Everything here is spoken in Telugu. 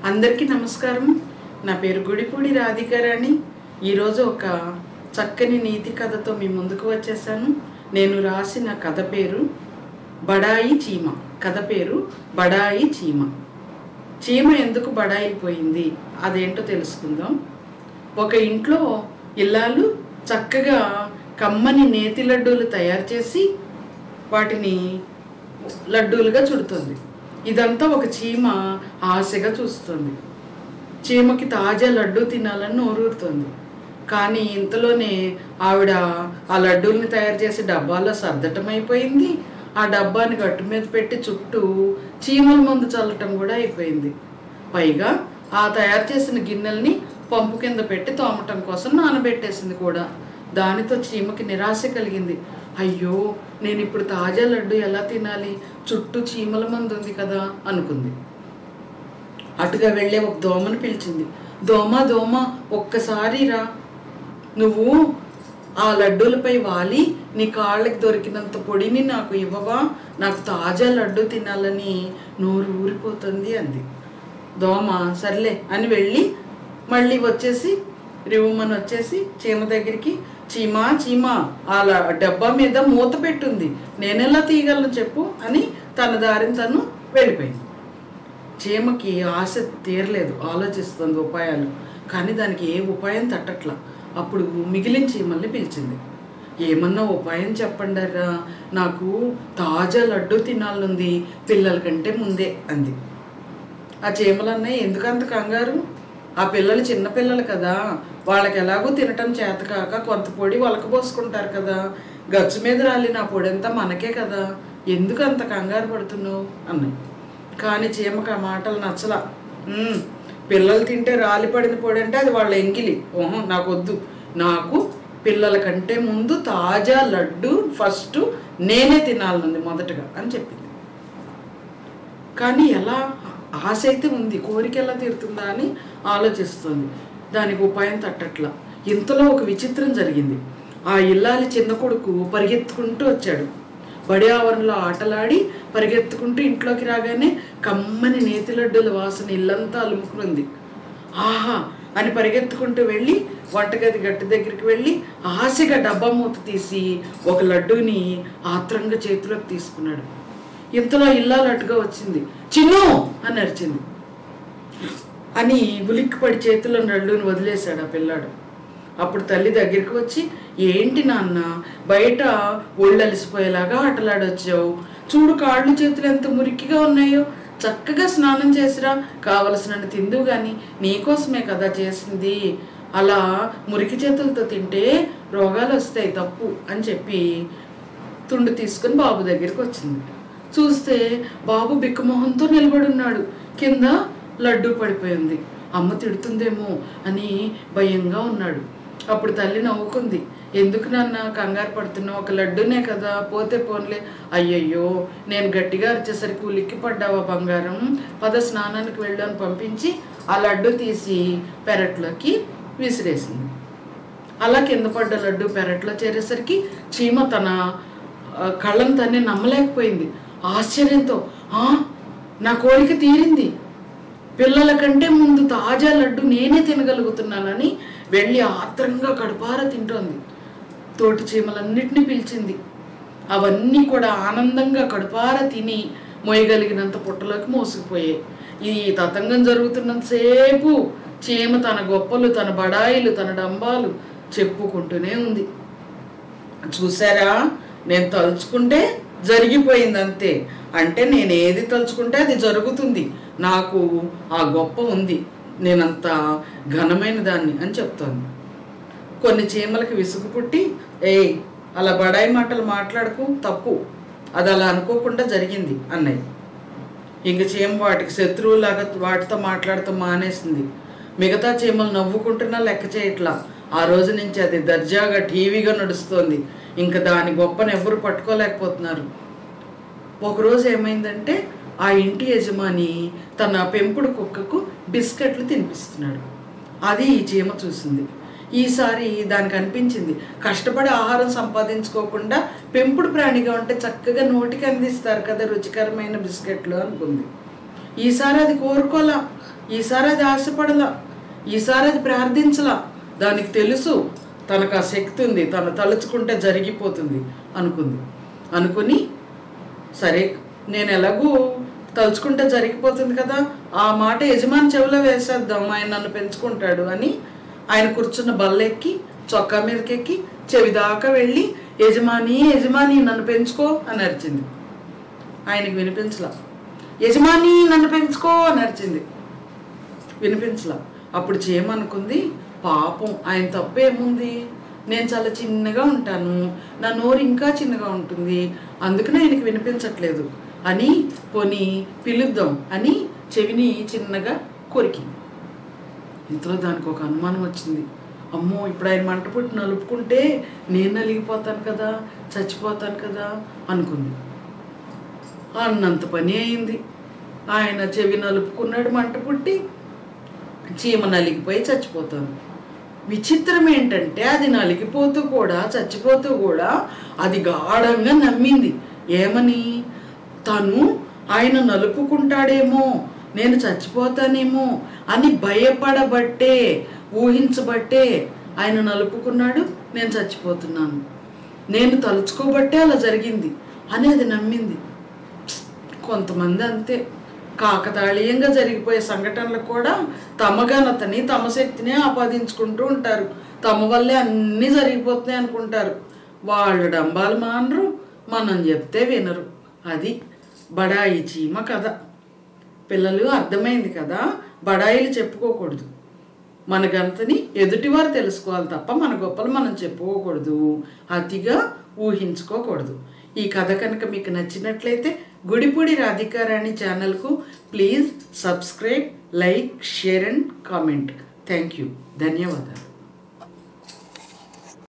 అందరికీ నమస్కారం నా పేరు గుడిపూడి రాధికారాణి ఈరోజు ఒక చక్కని నీతి కథతో మీ ముందుకు వచ్చేసాను నేను రాసిన కథ పేరు బడాయి చీమ కథ పేరు బడాయి చీమ చీమ ఎందుకు బడాయిపోయింది అదేంటో తెలుసుకుందాం ఒక ఇంట్లో ఇల్లాలు చక్కగా కమ్మని నేతి లడ్డూలు తయారు చేసి వాటిని లడ్డూలుగా చుడుతుంది ఇదంతా ఒక చీమ ఆశగా చూస్తుంది చీమకి తాజా లడ్డూ తినాలని నోరూరుతుంది కానీ ఇంతలోనే ఆవిడ ఆ లడ్డూల్ని తయారు చేసి డబ్బాలో సర్దటం అయిపోయింది ఆ డబ్బాని గట్టు మీద పెట్టి చుట్టూ చీమల మందు చల్లటం కూడా అయిపోయింది పైగా ఆ తయారు చేసిన గిన్నెల్ని పంపు కింద పెట్టి తోమటం కోసం నానబెట్టేసింది కూడా దానితో చీమకి నిరాశ కలిగింది అయ్యో నేను ఇప్పుడు తాజా లడ్డు ఎలా తినాలి చుట్టూ చీమల మందు ఉంది కదా అనుకుంది అటుగా వెళ్ళే ఒక దోమను పిలిచింది దోమ దోమ ఒక్కసారి రా నువ్వు ఆ లడ్డూలపై వాలి నీ కాళ్ళకి దొరికినంత పొడిని నాకు ఇవ్వవా నాకు తాజా లడ్డు తినాలని నోరు ఊరిపోతుంది అంది దోమ సర్లే అని వెళ్ళి మళ్ళీ వచ్చేసి రివ్వమని వచ్చేసి చీమ దగ్గరికి చీమా చీమా ఆ ల- డబ్బా మీద మూత పెట్టుంది నేనెలా తీయగలను చెప్పు అని తన దారిని తను వెళ్ళిపోయింది చీమకి ఆశ తీరలేదు ఆలోచిస్తుంది ఉపాయాలు కానీ దానికి ఏ ఉపాయం తట్టట్లా అప్పుడు మిగిలిన చీమల్ని పిలిచింది ఏమన్నా ఉపాయం చెప్పండారా నాకు తాజా లడ్డు తినాలనుంది పిల్లల కంటే ముందే అంది ఆ చీమలన్నాయి ఎందుకంత కంగారు ఆ పిల్లలు చిన్న పిల్లలు కదా వాళ్ళకి ఎలాగో తినటం చేత కాక కొంత పొడి వలకబోసుకుంటారు కదా గచ్చు మీద రాలిన ఆ పొడి అంతా మనకే కదా ఎందుకు అంత కంగారు పడుతున్నావు అన్నాయి కానీ చీమకు ఆ మాటలు నచ్చలా "ఉమ్, పిల్లలు తింటే రాలి పడిన పొడి అంటే అది వాళ్ళ ఎంగిలి ఓహో నాకు వద్దు నాకు పిల్లల కంటే ముందు తాజా లడ్డు ఫస్ట్ నేనే తినాలనుంది మొదటగా అని చెప్పింది కానీ ఎలా ఆశ అయితే ఉంది కోరిక ఎలా తీరుతుందా అని ఆలోచిస్తుంది దానికి ఉపాయం తట్టట్లా ఇంతలో ఒక విచిత్రం జరిగింది ఆ ఇల్లాలి చిన్న కొడుకు పరిగెత్తుకుంటూ వచ్చాడు బడి ఆవరణలో ఆటలాడి పరిగెత్తుకుంటూ ఇంట్లోకి రాగానే కమ్మని నేతి లడ్డూల వాసన ఇల్లంతా అలుముకునుంది ఆహా అని పరిగెత్తుకుంటూ వెళ్ళి వంటగది గట్టి దగ్గరికి వెళ్ళి ఆశగా డబ్బా మూత తీసి ఒక లడ్డూని ఆత్రంగా చేతిలోకి తీసుకున్నాడు ఇంతలో ఇల్లాలట్టుగా వచ్చింది చిన్ను అని అరిచింది అని ఉలిక్కిపడి చేతిలో లడ్డూని వదిలేశాడు ఆ పిల్లాడు అప్పుడు తల్లి దగ్గరికి వచ్చి ఏంటి నాన్న బయట ఒళ్ళలిసిపోయేలాగా ఆటలాడొచ్చావు చూడు కాళ్ళు చేతులు ఎంత మురికిగా ఉన్నాయో చక్కగా స్నానం చేసిరా కావలసినన్ని తిందు కానీ నీకోసమే కదా చేసింది అలా మురికి చేతులతో తింటే రోగాలు వస్తాయి తప్పు అని చెప్పి తుండు తీసుకుని బాబు దగ్గరికి వచ్చింది చూస్తే బాబు బిక్కమొహంతో నిలబడున్నాడు కింద లడ్డు పడిపోయింది అమ్మ తిడుతుందేమో అని భయంగా ఉన్నాడు అప్పుడు తల్లి నవ్వుకుంది ఎందుకు నాన్న కంగారు పడుతున్నావు ఒక లడ్డూనే కదా పోతే పోన్లే అయ్యయ్యో నేను గట్టిగా అరిచేసరికి ఉలిక్కి పడ్డావా బంగారం పద స్నానానికి వెళ్ళాను పంపించి ఆ లడ్డు తీసి పెరట్లోకి విసిరేసింది అలా కింద పడ్డ లడ్డు పెరట్లో చేరేసరికి చీమ తన ఆ, కళ్ళను తనే నమ్మలేకపోయింది ఆశ్చర్యంతో "ఆ, నా కోరిక తీరింది పిల్లల కంటే ముందు తాజా లడ్డు నేనే తినగలుగుతున్నానని వెళ్ళి ఆత్రంగా కడుపార తింటోంది తోటి చీమలన్నిటినీ పిలిచింది అవన్నీ కూడా ఆనందంగా కడుపార తిని మోయగలిగినంత పుట్టలోకి మోసుకుపోయాయి ఈ తతంగం జరుగుతున్నంతసేపు చీమ తన గొప్పలు తన బడాయిలు తన డంబాలు చెప్పుకుంటూనే ఉంది చూసారా నేను తలుచుకుంటే జరిగిపోయింది అంతే అంటే నేను ఏది తలుచుకుంటే అది జరుగుతుంది నాకు ఆ గొప్ప ఉంది నేనంత ఘనమైన దాన్ని అని చెప్తోంది కొన్ని చీమలకి విసుగు పుట్టి ఏయ్ అలా బడాయి మాటలు మాట్లాడకు తప్పు అది అలా అనుకోకుండా జరిగింది అన్నయ్య ఇంక చీమ వాటికి శత్రువులాగా వాటితో మాట్లాడటం మానేసింది మిగతా చీమలు నవ్వుకుంటున్నా లెక్క చేయట్లా ఆ రోజు నుంచి అది దర్జాగా టీవీగా నడుస్తోంది ఇంకా దాని గొప్పను ఎవ్వరు పట్టుకోలేకపోతున్నారు ఒకరోజు ఏమైందంటే ఆ ఇంటి యజమాని తన పెంపుడు కుక్కకు బిస్కెట్లు తినిపిస్తున్నాడు అది ఈ చీమ చూసింది ఈసారి దానికి అనిపించింది కష్టపడి ఆహారం సంపాదించుకోకుండా పెంపుడు ప్రాణిగా ఉంటే చక్కగా నోటికి అందిస్తారు కదా రుచికరమైన బిస్కెట్లు అనుకుంది ఈసారి అది కోరుకోలా ఈసారి అది ఆశపడలా ఈసారి అది ప్రార్థించలా దానికి తెలుసు తనకు ఆ శక్తి ఉంది తను తలుచుకుంటే జరిగిపోతుంది అనుకుంది అనుకుని సరే నేను ఎలాగూ తలుచుకుంటే జరిగిపోతుంది కదా ఆ మాట యజమాని చెవిలో వేసేద్దాం ఆయన నన్ను పెంచుకుంటాడు అని ఆయన కూర్చున్న బల్లెక్కి చొక్కా మీదకెక్కి చెవి దాకా వెళ్ళి యజమాని యజమాని నన్ను పెంచుకో అని అరిచింది ఆయనకి వినిపించలా యజమాని నన్ను పెంచుకో అని అరిచింది వినిపించలా అప్పుడు చేయమనుకుంది పాపం ఆయన తప్పు ఏముంది నేను చాలా చిన్నగా ఉంటాను నా నోరు ఇంకా చిన్నగా ఉంటుంది అందుకనే ఆయనకి వినిపించట్లేదు అని పోని పిలుద్దాం అని చెవిని చిన్నగా కొరికింది ఇంతలో దానికి ఒక అనుమానం వచ్చింది అమ్మో ఇప్పుడు ఆయన మంట పుట్టి నలుపుకుంటే నేను నలిగిపోతాను కదా చచ్చిపోతాను కదా అనుకుంది అన్నంత పని అయింది ఆయన చెవి నలుపుకున్నాడు మంట పుట్టి చీమ నలిగిపోయి చచ్చిపోతాను విచిత్రం ఏంటంటే అది నలిగిపోతూ కూడా చచ్చిపోతూ కూడా అది గాఢంగా నమ్మింది ఏమని తను ఆయన నలుపుకుంటాడేమో నేను చచ్చిపోతానేమో అని భయపడబట్టే ఊహించబట్టే ఆయన నలుపుకున్నాడు నేను చచ్చిపోతున్నాను నేను తలుచుకోబట్టే అలా జరిగింది అని అది నమ్మింది కొంతమంది అంతే కాకతాళీయంగా జరిగిపోయే సంఘటనలు కూడా తమ ఘనతని తమ శక్తిని ఆపాదించుకుంటూ ఉంటారు తమ వల్లే అన్నీ జరిగిపోతున్నాయి అనుకుంటారు వాళ్ళు డంబాలు మానరు మనం చెప్తే వినరు అది బడాయి చీమ కథ పిల్లలు అర్థమైంది కదా బడాయిలు చెప్పుకోకూడదు మన గంతని ఎదుటివారు తెలుసుకోవాలి తప్ప మన గొప్పలు మనం చెప్పుకోకూడదు అతిగా ఊహించుకోకూడదు ఈ కథ కనుక మీకు నచ్చినట్లయితే గుడిపూడి రాధికారాణి ఛానల్కు please subscribe like share and comment thank you ధన్యవాదాలు